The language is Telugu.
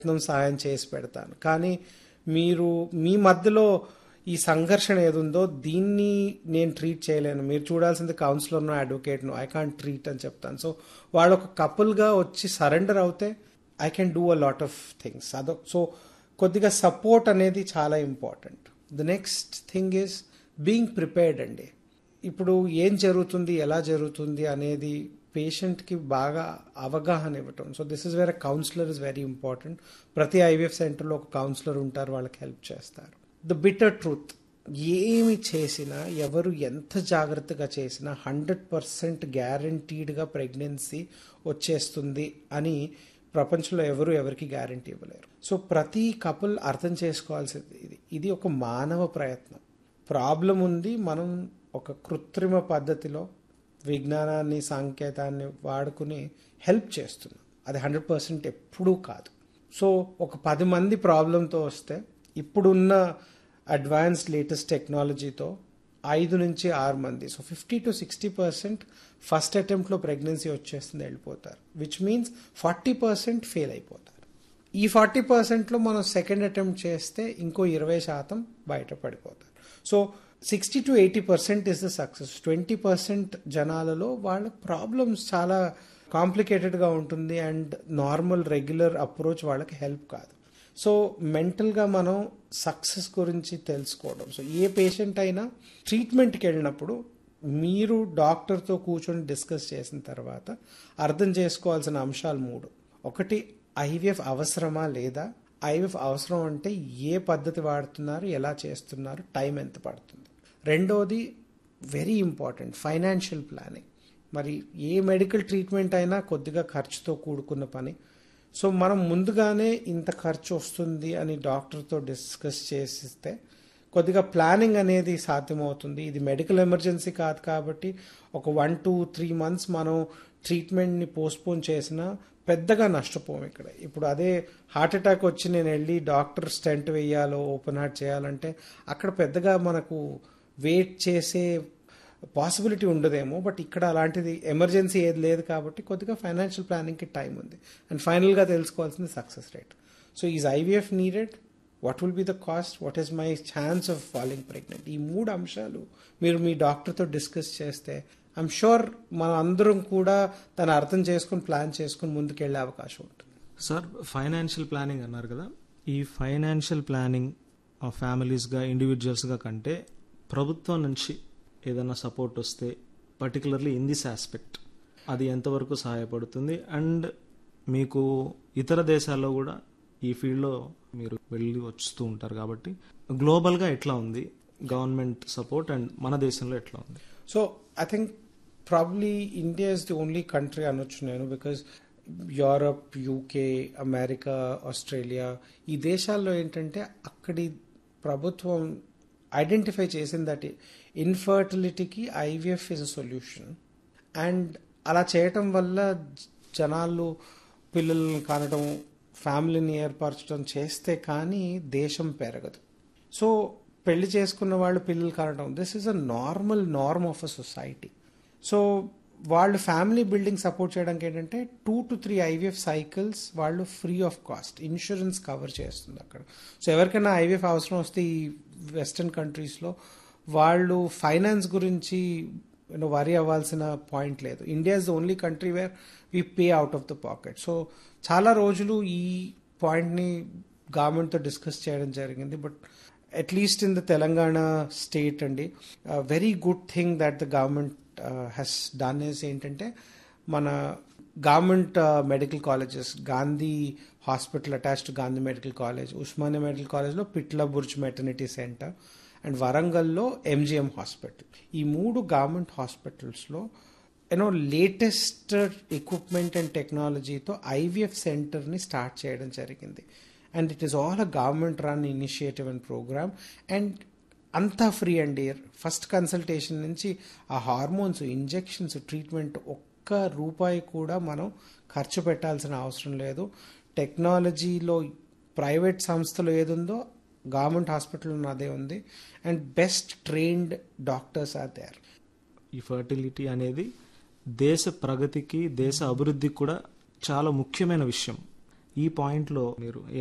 ప్రయత్నం సాయం చేసి పెడతాను కానీ మీరు మీ మధ్యలో ఈ సంఘర్షణ ఏదుందో దీన్ని నేను ట్రీట్ చేయలేను మీరు చూడాల్సింది కౌన్సిలర్ను అడ్వకేట్ను ఐ కాంట్ ట్రీట్ అని చెప్తాను సో వాళ్ళు ఒక కపుల్గా వచ్చి సరెండర్ అవుతే I can do a lot of things అదో సో కొద్దిగా సపోర్ట్ అనేది చాలా important the next thing is being prepared అండి ఇప్పుడు ఏం జరుగుతుంది ఎలా జరుగుతుంది అనేది పేషెంట్కి బాగా అవగాహన ఇవ్వటం so this is where counsellor is very important ప్రతి ఐవీఎఫ్ సెంటర్లో ఒక కౌన్సిలర్ ఉంటారు వాళ్ళకి హెల్ప్ చేస్తారు ద బిటర్ ట్రూత్ ఏమి చేసినా ఎవరు ఎంత జాగ్రత్తగా చేసినా హండ్రెడ్ పర్సెంట్ గ్యారంటీడ్గా ప్రెగ్నెన్సీ వచ్చేస్తుంది అని ప్రపంచంలో ఎవరు ఎవరికి గ్యారంటీ ఇవ్వలేరు సో ప్రతి కపుల్ అర్థం చేసుకోవాల్సింది ఇది ఇది ఒక మానవ ప్రయత్నం ప్రాబ్లం ఉంది మనం ఒక కృత్రిమ పద్ధతిలో విజ్ఞానాన్ని సాంకేతాన్ని వాడుకుని హెల్ప్ చేస్తున్నాం అది హండ్రెడ్ పర్సెంట్ ఎప్పుడూ కాదు సో ఒక పది మంది ప్రాబ్లంతో వస్తే ఇప్పుడున్న అడ్వాన్స్ లేటెస్ట్ టెక్నాలజీతో ఐదు నుంచి ఆరు మంది so fifty to sixty percent first అటెంప్ట్లో ప్రెగ్నెన్సీ వచ్చేస్తుంది వెళ్ళిపోతారు which means forty percent fail అయిపోతారు ఈ ఫార్టీ పర్సెంట్లో మనం సెకండ్ అటెంప్ట్ చేస్తే ఇంకో ఇరవై శాతం బయటపడిపోతారు so sixty to eighty percent is the success twenty percent జనాలలో వాళ్ళ ప్రాబ్లమ్స్ చాలా కాంప్లికేటెడ్గా ఉంటుంది అండ్ నార్మల్ రెగ్యులర్ అప్రోచ్ వాళ్ళకి హెల్ప్ కాదు సో మెంటల్గా మనం సక్సెస్ గురించి తెలుసుకోవడం సో ఏ పేషెంట్ అయినా ట్రీట్మెంట్కి వెళ్ళినప్పుడు మీరు డాక్టర్తో కూర్చొని డిస్కస్ చేసిన తర్వాత అర్థం చేసుకోవాల్సిన అంశాలు మూడు ఒకటి ఐవీఎఫ్ అవసరమా లేదా ఐవీఎఫ్ అవసరం అంటే ఏ పద్ధతి వాడుతున్నారు ఎలా చేస్తున్నారు టైం ఎంత పడుతుంది రెండోది వెరీ ఇంపార్టెంట్ ఫైనాన్షియల్ ప్లానింగ్ మరి ఏ మెడికల్ ట్రీట్మెంట్ అయినా కొద్దిగా ఖర్చుతో కూడుకున్న పని సో మనం ముందుగానే ఇంత ఖర్చు వస్తుంది అని డాక్టర్తో డిస్కస్ చేసిస్తే కొద్దిగా ప్లానింగ్ అనేది సాధ్యమవుతుంది ఇది మెడికల్ ఎమర్జెన్సీ కాదు కాబట్టి ఒక వన్ టూ త్రీ మంత్స్ మనం ట్రీట్మెంట్ని పోస్ట్పోన్ చేసినా పెద్దగా నష్టపోం ఇక్కడ ఇప్పుడు అదే హార్ట్ అటాక్ వచ్చి నేను వెళ్ళి డాక్టర్ స్టెంట్ వేయాలో ఓపెన్ హార్ట్ చేయాలంటే అక్కడ పెద్దగా మనకు వెయిట్ చేసే పాసిబిలిటీ ఉండదేమో బట్ ఇక్కడ అలాంటిది ఎమర్జెన్సీ ఏది లేదు కాబట్టి కొద్దిగా ఫైనాన్షియల్ ప్లానింగ్కి టైం ఉంది అండ్ ఫైనల్గా తెలుసుకోవాల్సింది success rate so is IVF needed what will be the cost what is my chance of falling pregnant ఈ మూడు అంశాలు మీరు మీ డాక్టర్తో డిస్కస్ చేస్తే ఐఎమ్ షూర్ మన అందరం కూడా తను అర్థం చేసుకుని ప్లాన్ చేసుకుని ముందుకెళ్లే అవకాశం ఉంటుంది సార్ ఫైనాన్షియల్ ప్లానింగ్ అన్నారు కదా ఈ ఫైనాన్షియల్ ప్లానింగ్ ఫ్యామిలీస్గా ఇండివిజువల్స్గా కంటే ప్రభుత్వం నుంచి ఏదైనా సపోర్ట్ వస్తే పర్టికులర్లీ ఇన్ దిస్ ఆస్పెక్ట్ అది ఎంతవరకు సహాయపడుతుంది అండ్ మీకు ఇతర దేశాల్లో కూడా ఈ ఫీల్డ్లో మీరు వెళ్ళి వస్తూ ఉంటారు కాబట్టి గ్లోబల్గా ఎట్లా ఉంది గవర్నమెంట్ సపోర్ట్ అండ్ మన దేశంలో ఎట్లా ఉంది so I think probably India is the only country అనొచ్చు నేను because Europe UK America Australia ఈ దేశాల్లో ఏంటంటే అక్కడి ప్రభుత్వం ఐడెంటిఫై చేసింది దట్ ఇన్ఫర్టిలిటీకి IVF is a solution and అలా చేయటం వల్ల జనాలు పిల్లల్ని కనడం ఫ్యామిలీని ఏర్పరచడం చేస్తే కానీ దేశం పెరగదు సో పెళ్లి చేసుకున్న వాళ్ళు పిల్లలు కనడం this is a normal norm of a society so వాళ్ళు ఫ్యామిలీ బిల్డింగ్ సపోర్ట్ చేయడానికి ఏంటంటే two to three IVF cycles వాళ్ళు free of cost insurance cover చేస్తుంది అక్కడ సో ఎవరికైనా ఐవీఎఫ్ అవసరం వస్తే ఈ వెస్టర్న్ కంట్రీస్లో వాళ్ళు ఫైనాన్స్ గురించి యూనో వరీ అవ్వాల్సిన పాయింట్ లేదు India is the only country where we pay out of the pocket so చాలా రోజులు ఈ పాయింట్ని గవర్నమెంట్తో డిస్కస్ చేయడం జరిగింది but at least in the Telangana state అండి very good thing that the government has done is ఏంటంటే మన government medical colleges Gandhi hospital attached Gandhi medical college Osmania medical కాలేజ్లో Petla Burj maternity centre and వరంగల్లో ఎంజిఎం హాస్పిటల్ ఈ మూడు గవర్నమెంట్ హాస్పిటల్స్లో యూనో లేటెస్ట్ ఎక్విప్మెంట్ అండ్ టెక్నాలజీతో ఐవీఎఫ్ సెంటర్ని స్టార్ట్ చేయడం జరిగింది and it is all a government run initiative and program and అంతా ఫ్రీ అండి ఫస్ట్ కన్సల్టేషన్ నుంచి ఆ హార్మోన్స్ ఇంజెక్షన్స్ ట్రీట్మెంట్ ఒక్క రూపాయి కూడా మనం ఖర్చు పెట్టాల్సిన అవసరం లేదు టెక్నాలజీలో ప్రైవేట్ సంస్థలో ఏదుందో గవర్నమెంట్ హాస్పిటల్లో అదే ఉంది and best trained doctors are there ఈ ఫర్టిలిటీ అనేది దేశ ప్రగతికి దేశ అభివృద్ధికి కూడా చాలా ముఖ్యమైన విషయం ఈ పాయింట్లో మీరు